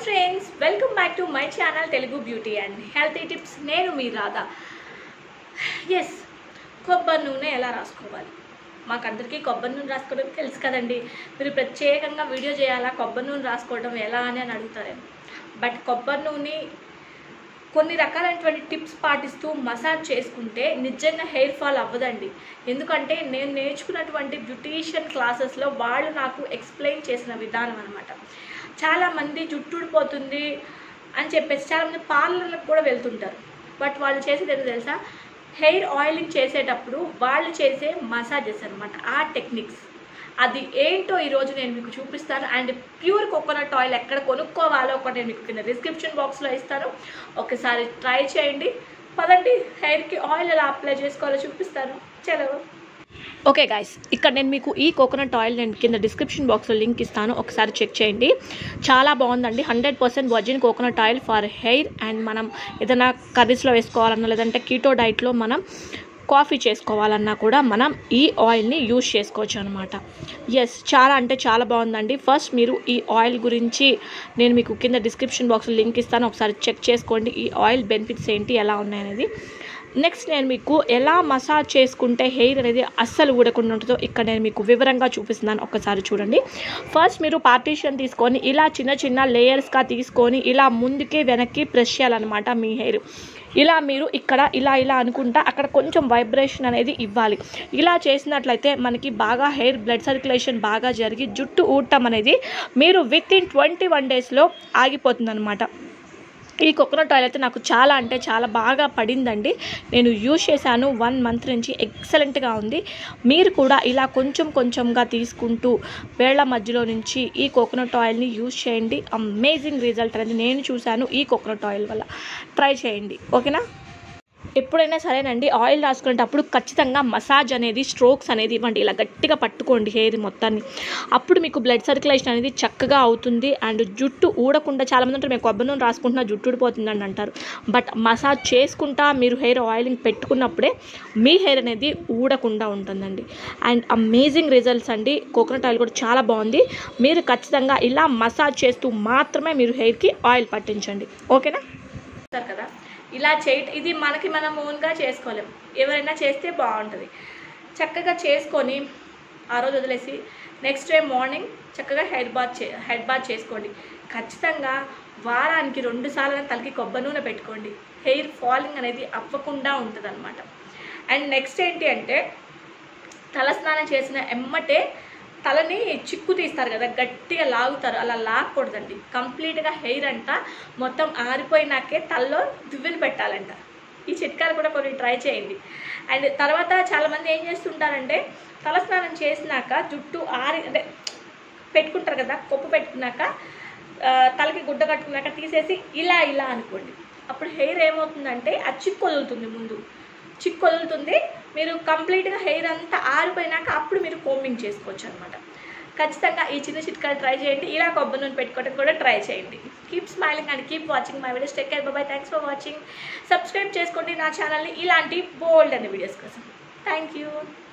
friends welcome back to my channel Telugu beauty and healthy tips నేను మీ Radha yes కొబ్బరి నూనె ఎలా రాసుకోవాలి మాకందరికీ కొబ్బరి నూనె రాసుకోవడం తెలుసు కదండి మీరు ప్రత్యేకంగా వీడియో చేయాలా కొబ్బరి నూనె రాసుకోవడం ఎలా అని అని అడుగుతారేమో బట్ కొబ్బరి నూనె కొన్ని రకాలైనటువంటి టిప్స్ పాటిస్తూ మసాజ్ చేసుకుంటే నిజంగా హెయిర్ ఫాల్ అవ్వదండి ఎందుకంటే నేను నేర్చుకున్నటువంటి బ్యూటీషియన్ క్లాసెస్లో వాళ్ళు నాకు ఎక్స్ప్లెయిన్ చేసిన విధానం అనమాట చాలామంది జుట్టు ఊడిపోతుంది అని చెప్పేసి చాలామంది పార్లర్లకు కూడా వెళ్తుంటారు బట్ వాళ్ళు చేసేది ఏంటో తెలుసా హెయిర్ ఆయిలింగ్ చేసేటప్పుడు వాళ్ళు చేసే మసాజెస్ అనమాట ఆ టెక్నిక్స్ అది ఏంటో ఈరోజు నేను మీకు చూపిస్తాను అండ్ ప్యూర్ కోకోనట్ ఆయిల్ ఎక్కడ కొనుక్కోవాలో కూడా నేను మీకు కింద డిస్క్రిప్షన్ బాక్స్లో ఇస్తాను ఒకసారి ట్రై చేయండి పదండి హెయిర్కి ఆయిల్ ఎలా అప్లై చేసుకోవాలో చూపిస్తాను చలో ఓకే గాయస్ ఇక్కడ నేను మీకు ఈ కోకోనట్ ఆయిల్ నేను కింద డిస్క్రిప్షన్ బాక్స్లో లింక్ ఇస్తాను ఒకసారి చెక్ చేయండి చాలా బాగుందండి hundred percent virgin coconut oil for hair and మనం ఏదైనా కర్రీస్లో వేసుకోవాలన్నా లేదంటే కీటో డైట్లో మనం కాఫీ చేసుకోవాలన్నా కూడా మనం ఈ ఆయిల్ని యూజ్ చేసుకోవచ్చు అనమాట ఎస్ చాలా అంటే చాలా బాగుందండి ఫస్ట్ మీరు ఈ ఆయిల్ గురించి నేను మీకు కింద డిస్క్రిప్షన్ బాక్స్లో లింక్ ఇస్తాను ఒకసారి చెక్ చేసుకోండి ఈ ఆయిల్ బెనిఫిట్స్ ఏంటి ఎలా ఉన్నాయనేది నెక్స్ట్ నేను మీకు ఎలా మసాజ్ చేసుకుంటే హెయిర్ అనేది అస్సలు ఊడకుండా ఉంటుందో ఇక్కడ నేను మీకు వివరంగా చూపిస్తున్నాను ఒకసారి చూడండి ఫస్ట్ మీరు పార్టీషన్ తీసుకొని ఇలా చిన్న చిన్న లేయర్స్గా తీసుకొని ఇలా ముందుకి వెనక్కి ప్రెస్ చేయాలన్నమాట మీ హెయిర్ ఇలా మీరు ఇక్కడ ఇలా ఇలా అనుకుంటా అక్కడ కొంచెం వైబ్రేషన్ అనేది ఇవ్వాలి ఇలా చేసినట్లయితే మనకి బాగా హెయిర్ బ్లడ్ సర్క్యులేషన్ బాగా జరిగి జుట్టు ఊడటం అనేది మీరు విత్ ఇన్ ట్వంటీ వన్ డేస్లో ఆగిపోతుంది ఈ కోకోనట్ ఆయిల్ అయితే నాకు చాలా అంటే చాలా బాగా పడిందండి నేను యూజ్ చేశాను వన్ మంత్ నుంచి ఎక్సలెంట్గా ఉంది మీరు కూడా ఇలా కొంచెం కొంచెంగా తీసుకుంటూ వేళ్ల మధ్యలో నుంచి ఈ కోకోనట్ ఆయిల్ని యూజ్ చేయండి అమేజింగ్ రిజల్ట్ అనేది నేను చూశాను ఈ కోకోనట్ ఆయిల్ వల్ల ట్రై చేయండి ఓకేనా ఎప్పుడైనా సరేనండి ఆయిల్ రాసుకునేటప్పుడు ఖచ్చితంగా మసాజ్ అనేది స్ట్రోక్స్ అనేది ఇవ్వండి ఇలా గట్టిగా పట్టుకోండి హెయిర్ మొత్తాన్ని అప్పుడు మీకు బ్లడ్ సర్క్యులేషన్ అనేది చక్కగా అవుతుంది అండ్ జుట్టు ఊడకుండా చాలామంది అంటారు మేము కొబ్బరి నూనె రాసుకుంటున్నా జుట్టు ఊడిపోతుందని అంటారు బట్ మసాజ్ చేసుకుంటా మీరు హెయిర్ ఆయిలింగ్ పెట్టుకున్నప్పుడే మీ హెయిర్ అనేది ఊడకుండా ఉంటుందండి అండ్ అమేజింగ్ రిజల్ట్స్ అండి కోకోనట్ ఆయిల్ కూడా చాలా బాగుంది మీరు ఖచ్చితంగా ఇలా మసాజ్ చేస్తూ మాత్రమే మీరు హెయిర్కి ఆయిల్ పట్టించండి ఓకేనా కదా ఇలా చేయ ఇది మనకి మనం ఓన్గా చేసుకోలేం ఎవరైనా చేస్తే బాగుంటుంది చక్కగా చేసుకొని ఆ రోజు వదిలేసి నెక్స్ట్ డే మార్నింగ్ చక్కగా హెడ్ బాత్ చే హెడ్ బాత్ చేసుకోండి ఖచ్చితంగా వారానికి రెండు సార్లు తలకి కొబ్బరి నూనె పెట్టుకోండి హెయిర్ ఫాలింగ్ అనేది అవ్వకుండా ఉంటుంది అనమాట అండ్ నెక్స్ట్ ఏంటి అంటే తలస్నానం చేసిన ఎమ్మటే తలని చిక్కు తీస్తారు కదా గట్టిగా లాగుతారు అలా లాగకూడదండి కంప్లీట్గా హెయిర్ అంట మొత్తం ఆరిపోయినాకే తలలో దువ్వెలు పెట్టాలంట ఈ చిట్కాలు కూడా కొన్ని ట్రై చేయండి అండ్ తర్వాత చాలామంది ఏం చేస్తుంటారంటే తలస్నానం చేసినాక జుట్టు ఆరి అంటే పెట్టుకుంటారు కదా కొప్పు పెట్టుకున్నాక ఆ, తలకి గుడ్డ కట్టుకున్నాక తీసేసి ఇలా ఇలా అనుకోండి అప్పుడు హెయిర్ ఏమవుతుందంటే ఆ చిక్కు వదులుతుంది ముందు చిక్కు వదులుతుంది మీరు కంప్లీట్గా హెయిర్ అంతా ఆరిపోయినాక అప్పుడు మీరు కోమింగ్ చేసుకోవచ్చు అనమాట ఖచ్చితంగా ఈ చిన్న చిట్కాలు ట్రై చేయండి ఇలా కొబ్బరి నూనె పెట్టుకోవడం కూడా ట్రై చేయండి keep smiling and keep watching my videos take care bye thanks for watching subscribe చేసుకోండి నా ఛానల్ని ఇలాంటి బోల్డ్ అనే వీడియోస్ కోసం థ్యాంక్ యూ